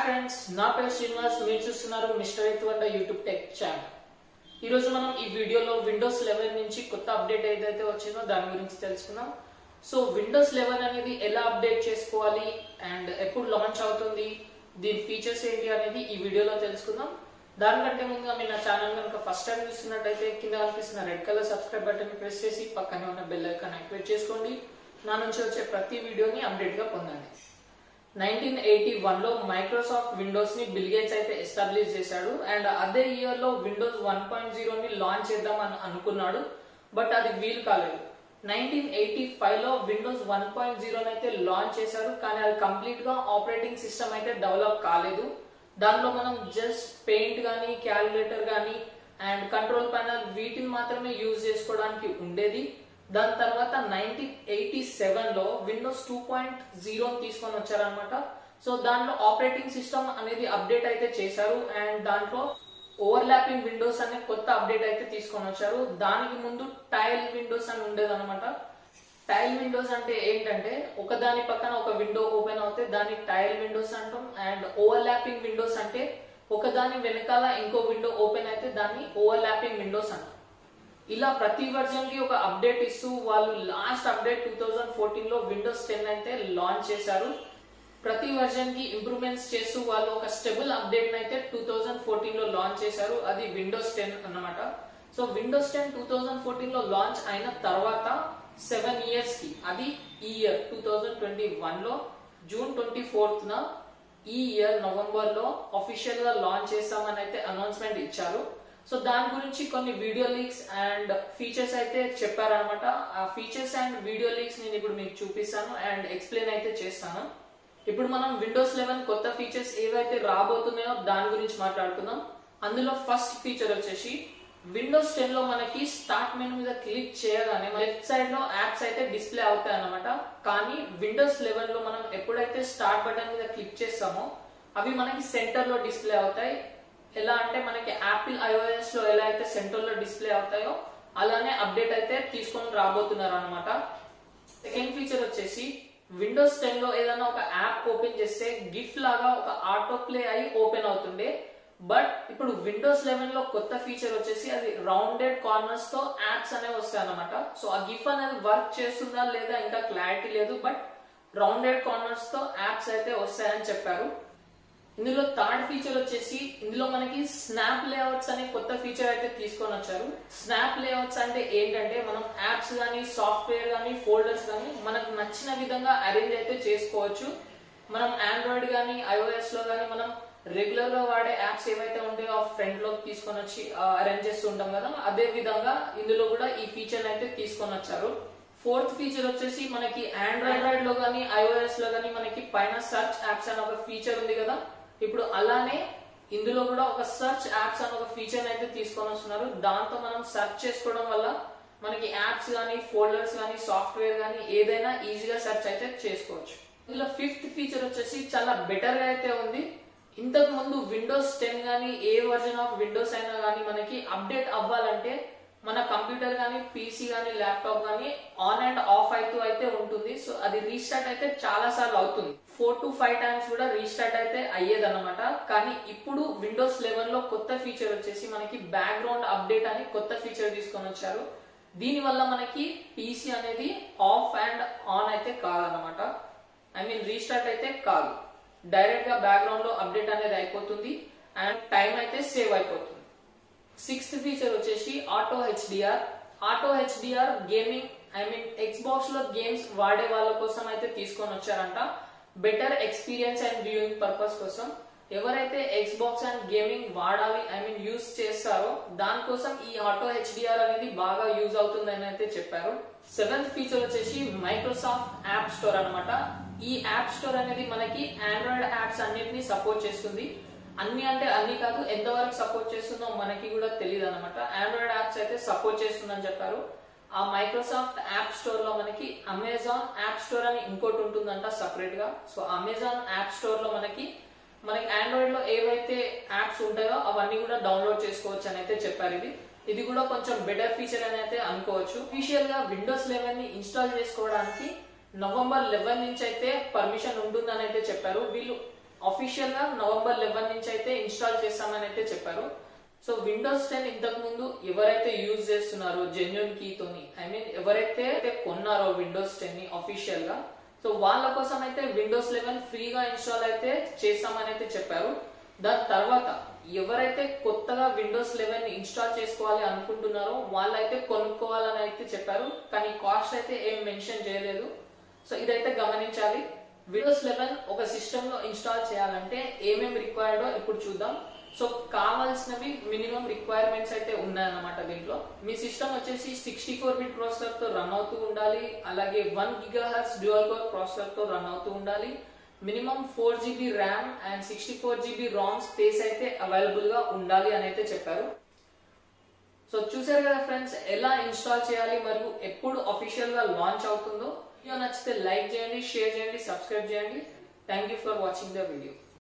friends నా పేరు శ్రీనివాస్ మీరు చూస్తున్నారు మిస్టర్ ఎత్తువంట యూట్యూబ్ టెక్ ఛానల్ ఈ రోజు మనం ఈ వీడియోలో విండోస్ లెవెన్ నుంచి కొత్త అప్డేట్ ఏదైతే వచ్చిందో దాని గురించి తెలుసుకుందాం సో విండోస్ లెవెన్ అనేది ఎలా అప్డేట్ చేసుకోవాలి అండ్ ఎప్పుడు లాంచ్ అవుతుంది దీని ఫీచర్స్ ఏంటి అనేది ఈ వీడియోలో తెలుసుకుందాం దానికంటే ముందుగా మీరు నా ఛానల్ కనుక ఫస్ట్ టైం చూస్తున్నట్టయితే కింద కనిపిస్తున్న red colour subscribe button press చేసి పక్కనే ఉన్న బెల్ ఐకాన్ యాక్టివేట్ చేసుకోండి నా నుంచి వచ్చే ప్రతి వీడియోని అప్డేట్ గా పొందండి నైన్టీన్ ఎయిటీ వన్ లో మైక్రోసాఫ్ట్ విండోస్ ని బిల్ గేట్స్ అయితే ఎస్టాబ్లిష్ చేశాడు అండ్ అదే ఇయర్ లో విండోస్ వన్ పాయింట్ జీరోని లాంచ్ చేద్దాం అని అనుకున్నాడు బట్ అది వీలు కాలేదు నైన్టీన్ ఎయిటీ ఫైవ్ లో విండోస్ వన్ పాయింట్ జీరోని అయితే లాంచ్ చేశారు కానీ అది కంప్లీట్ గా ఆపరేటింగ్ సిస్టమ్ అయితే డెవలప్ కాలేదు దానిలో మనం జస్ట్ పెయింట్ కానీ క్యాలిక్యులేటర్ కానీ అండ్ కంట్రోల్ ప్యానల్ వీటిని మాత్రమే యూజ్ చేసుకోవడానికి ఉండేది దాని తర్వాత నైన్టీన్ ఎయిటీ సెవెన్ లో విండోస్ టూ పాయింట్ జీరో తీసుకొని వచ్చారనమాట సో దాంట్లో ఆపరేటింగ్ సిస్టమ్ అనేది అప్డేట్ అయితే చేశారు అండ్ దాంట్లో ఓవర్లాపింగ్ విండోస్ అనే కొత్త అప్డేట్ అయితే తీసుకొని వచ్చారు దానికి ముందు టైల్ విండోస్ అని ఉండేది అనమాట టైల్ విండోస్ అంటే ఏంటంటే ఒకదాని పక్కన ఒక విండో ఓపెన్ అవుతే దాన్ని టైల్ విండోస్ అంటాం అండ్ ఓవర్లాపింగ్ విండోస్ అంటే ఒకదాని వెనకాల ఇంకో విండో ఓపెన్ అయితే దాన్ని ఓవర్లాపింగ్ విండోస్ అంటాం ఇలా ప్రతి వర్జన్ కి ఒక అప్డేట్ ఇస్తూ వాళ్ళు last update two thousand fourteen లో విండోస్ టెన్ అయితే లాంచ్ చేశారు ప్రతి వర్జన్ కి ఇంప్రూవ్మెంట్స్ చేస్తూ వాళ్ళు ఒక స్టెబుల్ అప్డేట్ అయితే టూ థౌజండ్ ఫోర్టీన్ లో లాంచ్ చేశారు అది విండోస్ టెన్ అన్నమాట so Windows ten two thousand fourteen లో లాంచ్ అయిన తర్వాత సెవెన్ ఇయర్స్ కి అది ఈ year two thousand twenty one లో జూన్ ట్వంటీ ఫోర్త్ న ఈ ఇయర్ నవంబర్ లో అఫీషియల్ గా లాంచ్ చేస్తామని అయితే అనౌన్స్మెంట్ ఇచ్చారు సో దాని గురించి కొన్ని వీడియో లీక్స్ అండ్ ఫీచర్స్ అయితే చెప్పారనమాట ఆ ఫీచర్స్ అండ్ వీడియో లీక్స్ నేను ఇప్పుడు మీకు చూపిస్తాను అండ్ ఎక్స్ప్లెయిన్ అయితే చేస్తాను ఇప్పుడు మనం విండోస్ లెవెన్ కొత్త ఫీచర్స్ ఏవైతే రాబోతున్నాయో దాని గురించి మాట్లాడుకుందాం అందులో ఫస్ట్ ఫీచర్ వచ్చేసి విండోస్ టెన్ లో మనకి స్టార్ట్ మెనూ మీద క్లిక్ చేయగానే లెఫ్ట్ సైడ్ లో యాప్స్ అయితే డిస్ప్లే అవుతాయి అనమాట కానీ విండోస్ లెవెన్ లో మనం ఎప్పుడైతే స్టార్ట్ బటన్ మీద క్లిక్ చేస్తామో అవి మనకి సెంటర్ లో డిస్ప్లే అవుతాయి ఎలా అంటే మనకి యాపిల్ ఐఓఎస్ లో ఎలా అయితే సెంటర్ లో డిస్ప్లే అవుతాయో అలానే అప్డేట్ అయితే తీసుకొని రాబోతున్నారు అనమాట సెకండ్ ఫీచర్ వచ్చేసి విండోస్ టెన్ లో ఏదైనా ఒక యాప్ ఓపెన్ చేస్తే గిఫ్ట్ లాగా ఒక ఆటో ప్లే అయి ఓపెన్ అవుతుండే బట్ ఇప్పుడు విండోస్ లెవెన్ లో కొత్త ఫీచర్ వచ్చేసి అది రౌండెడ్ కార్నర్స్ తో యాప్స్ అనేవి వస్తాయి అనమాట సో ఆ గిఫ్ అనేది వర్క్ చేస్తుందా లేదా ఇంకా క్లారిటీ లేదు బట్ రౌండెడ్ కార్నర్స్ తో యాప్స్ అయితే వస్తాయని చెప్పారు ఇందులో థర్డ్ ఫీచర్ వచ్చేసి ఇందులో మనకి స్నాప్ లేఅవుట్స్ అనే కొత్త ఫీచర్ అయితే తీసుకొని వచ్చారు స్నాప్ లేఅవుట్స్ అంటే ఏంటంటే మనం యాప్స్ కానీ సాఫ్ట్వేర్ కానీ ఫోల్డర్స్ కానీ మనకు నచ్చిన విధంగా అరేంజ్ అయితే చేసుకోవచ్చు మనం ఆండ్రాయిడ్ కానీ ఐఓఎస్ లో కానీ మనం రెగ్యులర్ గా వాడే యాప్స్ ఏవైతే ఉంటాయో ఆ ఫ్రంట్ లో తీసుకొని వచ్చి అరేంజ్ చేస్తూ ఉంటాం కదా అదే విధంగా ఇందులో కూడా ఈ ఫీచర్ అయితే తీసుకొని వచ్చారు ఫోర్త్ ఫీచర్ వచ్చేసి మనకి ఆండ్రాయిడ్ లో కానీ ఐఓఎస్ లో కానీ మనకి పైన సర్చ్ యాప్స్ అనే ఒక ఫీచర్ ఉంది కదా ఇప్పుడు అలానే ఇందులో కూడా ఒక సర్చ్ యాప్స్ అని ఒక ఫీచర్ అయితే తీసుకొని వస్తున్నారు దాంతో మనం సెర్చ్ చేసుకోవడం వల్ల మనకి యాప్స్ కానీ ఫోల్డర్స్ కానీ సాఫ్ట్వేర్ కానీ ఏదైనా ఈజీగా సెర్చ్ అయితే చేసుకోవచ్చు ఇందులో ఫిఫ్త్ ఫీచర్ వచ్చేసి చాలా బెటర్ గా అయితే ఉంది ఇంతకు ముందు విండోస్ టెన్ కానీ ఏ వర్జన్ ఆఫ్ విండోస్ అయినా కానీ మనకి అప్డేట్ అవ్వాలంటే మన కంప్యూటర్ కానీ పీసీ కానీ ల్యాప్టాప్ కానీ ఆన్ అండ్ ఆఫ్ అవుతూ అయితే ఉంటుంది సో అది రీస్టార్ట్ అయితే చాలా సార్లు అవుతుంది ఫోర్ టు ఫైవ్ టైమ్స్ కూడా రీస్టార్ట్ అయితే అయ్యేదన్నమాట కానీ ఇప్పుడు విండోస్ లెవెన్ లో కొత్త ఫీచర్ వచ్చేసి మనకి బ్యాక్గ్రౌండ్ అప్డేట్ అని కొత్త ఫీచర్ తీసుకొని వచ్చారు దీని వల్ల మనకి పీసీ అనేది ఆఫ్ అండ్ ఆన్ అయితే కాదనమాట ఐ మీన్ రీస్టార్ట్ అయితే కాదు డైరెక్ట్ గా బ్యాక్గ్రౌండ్ లో అప్డేట్ అనేది అయిపోతుంది అండ్ టైం అయితే సేవ్ అయిపోతుంది సిక్స్త్ ఫీచర్ వచ్చేసి auto HDR auto HDR gaming I mean Xbox లో గేమ్స్ వాడే వాళ్ళ కోసం అయితే తీసుకొని వచ్చారంట better experience and viewing purpose కోసం ఎవరైతే ఎక్స్ బాక్స్ అండ్ గేమింగ్ వాడాలి ఐ మీన్ యూజ్ చేస్తారో దానికోసం ఈ ఆటో హెచ్డిఆర్ అనేది బాగా యూజ్ అవుతుందని అయితే చెప్పారు సెవెంత్ ఫీచర్ వచ్చేసి మైక్రోసాఫ్ట్ యాప్ స్టోర్ అనమాట ఈ యాప్ స్టోర్ అనేది మనకి ఆండ్రాయిడ్ యాప్స్ అన్నిటిని సపోర్ట్ చేస్తుంది అన్ని అంటే అన్ని కాదు ఎంతవరకు సపోర్ట్ చేస్తుందో మనకి కూడా తెలియదు అనమాట ఆండ్రాయిడ్ యాప్స్ అయితే సపోర్ట్ చేస్తుందని చెప్పారు ఆ మైక్రోసాఫ్ట్ యాప్ స్టోర్ లో మనకి అమెజాన్ యాప్ స్టోర్ అని ఇంకోటి ఉంటుందంట సపరేట్ గా సో అమెజాన్ యాప్ స్టోర్ లో మనకి మనకి ఆండ్రాయిడ్ లో ఏవైతే యాప్స్ ఉంటాయో అవన్నీ కూడా డౌన్లోడ్ చేసుకోవచ్చు అని అయితే చెప్పారు ఇది ఇది కూడా కొంచెం బెటర్ ఫీచర్ అని అయితే అనుకోవచ్చు అఫీషియల్ గా విండోస్ లెవెన్ ని ఇన్స్టాల్ చేసుకోవడానికి నవంబర్ లెవెన్ నుంచి అయితే పర్మిషన్ ఉంటుందని అయితే చెప్పారు వీళ్ళు అఫీషియల్ గా నవంబర్ లెవెన్ నుంచి అయితే ఇన్స్టాల్ చేస్తామని అయితే చెప్పారు సో విండోస్ టెన్ ఇంతకు ముందు ఎవరైతే యూజ్ చేస్తున్నారో జెన్యున్ కీతోని ఐ మీన్ ఎవరైతే అయితే కొన్నారో విండోస్ టెన్ ని అఫీషియల్ గా సో వాళ్ళ కోసం అయితే విండోస్ లెవెన్ ఫ్రీగా ఇన్స్టాల్ అయితే చేస్తామని అయితే చెప్పారు దాని తర్వాత ఎవరైతే కొత్తగా విండోస్ లెవెన్ ఇన్స్టాల్ చేసుకోవాలి అనుకుంటున్నారో వాళ్ళైతే కొనుక్కోవాలని అయితే చెప్పారు కానీ కాస్ట్ అయితే ఏం మెన్షన్ చేయలేదు సో ఇదైతే గమనించాలి విండోస్ లెవెన్ ఒక సిస్టమ్ లో ఇన్స్టాల్ చేయాలంటే ఏమేమి రిక్వైర్డో ఇప్పుడు చూద్దాం సో కావాల్సినవి మినిమం రిక్వైర్మెంట్స్ అయితే ఉన్నాయన్నమాట దీంట్లో మీ సిస్టమ్ వచ్చేసి సిక్స్టీ ఫోర్ బిట్ ప్రాసెసర్ తో రన్ అవుతూ ఉండాలి అలాగే one gigahertz dual core processor తో రన్ అవుతూ ఉండాలి minimum four GB RAM and sixty four GB RAM space అయితే అవైలబుల్ గా ఉండాలి అని అయితే చెప్పారు సో చూసారు కదా ఫ్రెండ్స్ ఎలా ఇన్స్టాల్ చేయాలి మరియు ఎప్పుడు అఫీషియల్ గా లాంచ్ అవుతుందో వీడియో నచ్చితే లైక్ చేయండి షేర్ చేయండి సబ్స్క్రైబ్ చేయండి thank you for watching the video